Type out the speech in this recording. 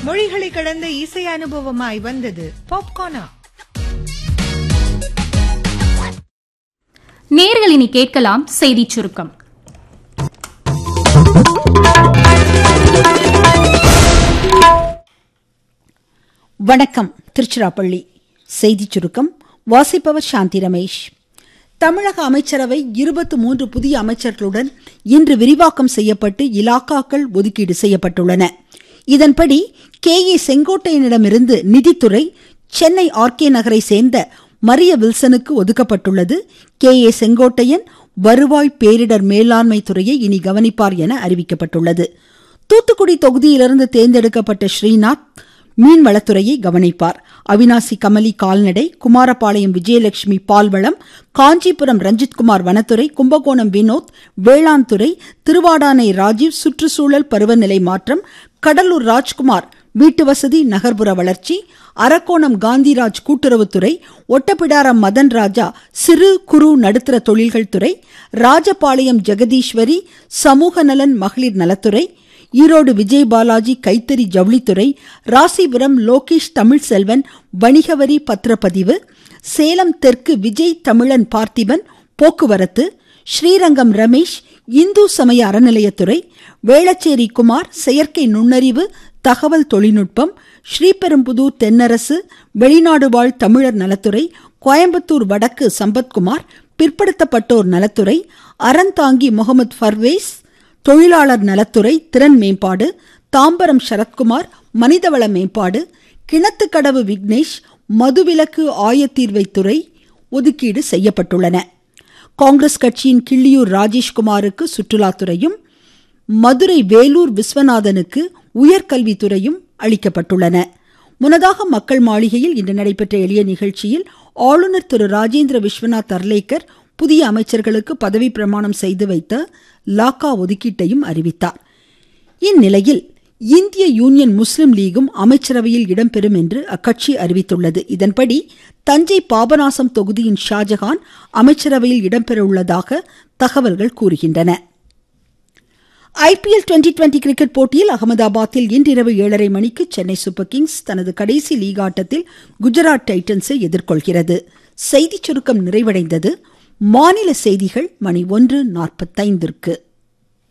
மொழிகளை கடந்த இசை அனுபவமாய் வந்தது பாப்கார்னா நேர்கள் இனி கேட்கலாம் செய்திச் சுருக்கம் வணக்கம் திருச்சிராப்பள்ளி செய்திச் சுருக்கம் வாசிப்பவர் சாந்தி ரமேஷ் தமிழக அமைச்சரவை இருபத்து மூன்று புதிய அமைச்சர்களுடன் இன்று விரிவாக்கம் செய்யப்பட்டு இலாக்காக்கள் ஒதுக்கீடு செய்யப்பட்டுள்ளன இதன்படி கே ஏ செங்கோட்டையனிடமிருந்து நிதித்துறை சென்னை ஆர்கே நகரை சேர்ந்த மரிய வில்சனுக்கு ஒதுக்கப்பட்டுள்ளது கே ஏ செங்கோட்டையன் வருவாய் பேரிடர் மேலாண்மை துறையை இனி கவனிப்பார் என அறிவிக்கப்பட்டுள்ளது தூத்துக்குடி தொகுதியிலிருந்து தேர்ந்தெடுக்கப்பட்ட ஸ்ரீநாத் மீன்வளத்துறையை கவனிப்பார் அவினாசி கமலி கால்நடை குமாரபாளையம் விஜயலட்சுமி பால்வளம் காஞ்சிபுரம் ரஞ்சித்குமார் வனத்துறை கும்பகோணம் வினோத் வேளாண் துறை திருவாடானை ராஜீவ் சுற்றுச்சூழல் பருவநிலை மாற்றம் கடலூர் ராஜ்குமார் வீட்டுவசதி நகர்ப்புற வளர்ச்சி அரக்கோணம் காந்திராஜ் கூட்டுறவுத்துறை ஒட்டப்பிடாரம் மதன் ராஜா சிறு குறு நடுத்தர தொழில்கள் துறை ராஜபாளையம் ஜெகதீஸ்வரி சமூக நலன் மகளிர் நலத்துறை ஈரோடு விஜய் பாலாஜி கைத்தறி ஜவுளித்துறை ராசிபுரம் லோகேஷ் தமிழ்செல்வன் வணிகவரி பத்திரப்பதிவு சேலம் தெற்கு விஜய் தமிழன் பார்த்திபன் போக்குவரத்து ஸ்ரீரங்கம் ரமேஷ் இந்து சமய அறநிலையத்துறை வேளச்சேரி குமார் செயற்கை நுண்ணறிவு தகவல் தொழில்நுட்பம் ஸ்ரீபெரும்புதூர் தென்னரசு வெளிநாடு வாழ் தமிழர் நலத்துறை கோயம்புத்தூர் வடக்கு சம்பத்குமார் பிற்படுத்தப்பட்டோர் நலத்துறை அறந்தாங்கி முகமது ஃபர்வேஸ் தொழிலாளர் நலத்துறை திறன் மேம்பாடு தாம்பரம் சரத்குமார் மனிதவள மேம்பாடு கிணத்துக்கடவு விக்னேஷ் மதுவிலக்கு ஆயத்தீர்வைத்துறை ஒதுக்கீடு செய்யப்பட்டுள்ளன காங்கிரஸ் கட்சியின் கிள்ளியூர் ராஜேஷ்குமாருக்கு சுற்றுலாத்துறையும் மதுரை வேலூர் விஸ்வநாதனுக்கு உயர்கல்வித்துறையும் அளிக்கப்பட்டுள்ளன முன்னதாக மக்கள் மாளிகையில் இன்று நடைபெற்ற எளிய நிகழ்ச்சியில் ஆளுநர் திரு ராஜேந்திர விஸ்வநாத் அர்லேக்கர் புதிய அமைச்சர்களுக்கு பதவி பிரமாணம் செய்து வைத்த லாக்கா ஒதுக்கீட்டையும் அறிவித்தார் இந்நிலையில் இந்திய யூனியன் முஸ்லிம் லீகும் அமைச்சரவையில் இடம்பெறும் என்று அக்கட்சி அறிவித்துள்ளது இதன்படி தஞ்சை பாபநாசம் தொகுதியின் ஷாஜகான் அமைச்சரவையில் இடம்பெறவுள்ளதாக தகவல்கள் கூறுகின்றன ஐபிஎல் டுவெண்டி டுவெண்டி கிரிக்கெட் போட்டியில் அகமதாபாத்தில் இன்றிரவு ஏழரை மணிக்கு சென்னை சூப்பர் கிங்ஸ் தனது கடைசி லீக் ஆட்டத்தில் குஜராத் டைட்டன்ஸை எதிர்கொள்கிறது செய்திச் சுருக்கம் நிறைவடைந்தது மாநில செய்திகள் மணி ஒன்று நாற்பத்தைந்திற்கு